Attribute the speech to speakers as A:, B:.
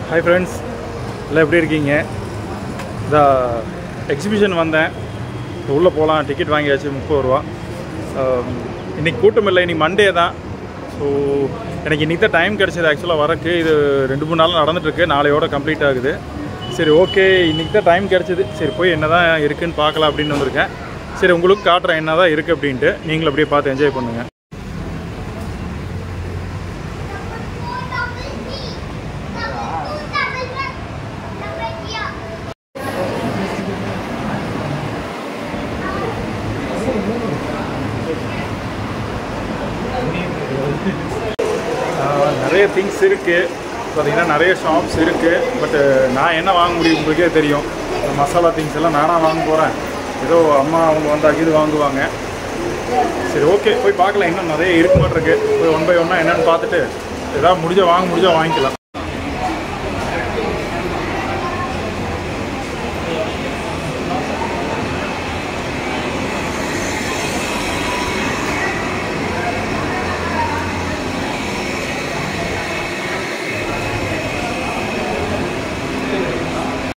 A: hi friends எல்லாம் எப்படி இருக்கீங்க இந்த எக்ஸிபிஷன் வந்தேன் உள்ளே போகலாம் டிக்கெட் வாங்கியாச்சு முப்பது ரூபா ஆம், இன்னைக்கு கூட்டம் இல்லை இன்னைக்கு மண்டே தான் ஸோ எனக்கு இன்னைக்கு தான் டைம் கிடச்சிது ஆக்சுவலாக வரக்கு இது ரெண்டு மூணு நாள் நடந்துட்டுருக்கு நாளையோட கம்ப்ளீட் ஆகுது சரி ஓகே இன்னைக்கு தான் டைம் கிடச்சிது சரி போய் என்ன தான் இருக்குன்னு பார்க்கலாம் அப்படின்னு வந்திருக்கேன் சரி உங்களுக்கு காட்டுறேன் என்ன தான் இருக்குது அப்படின்ட்டு நீங்களும் அப்படியே பார்த்து என்ஜாய் பண்ணுங்கள் ஆஹ் நிறைய திங்ஸ் இருக்குது பார்த்தீங்கன்னா நிறைய ஷாப்ஸ் இருக்குது பட்டு நான் என்ன வாங்க முடியும் உங்களுக்கே தெரியும் இந்த மசாலா திங்ஸ் எல்லாம் நானாக வாங்க போகிறேன் ஏதோ அம்மா அவங்க வந்தாக்கி இது வாங்குவாங்க சரி ஓகே போய் பார்க்கலாம் இன்னும் நிறைய இருக்கு மாட்டிருக்கு போய் ஒன் பை ஒன்னாக என்னென்னு பார்த்துட்டு ஏதாவது முடிஞ்சா வாங்க முடிஞ்சா வாங்கிக்கலாம்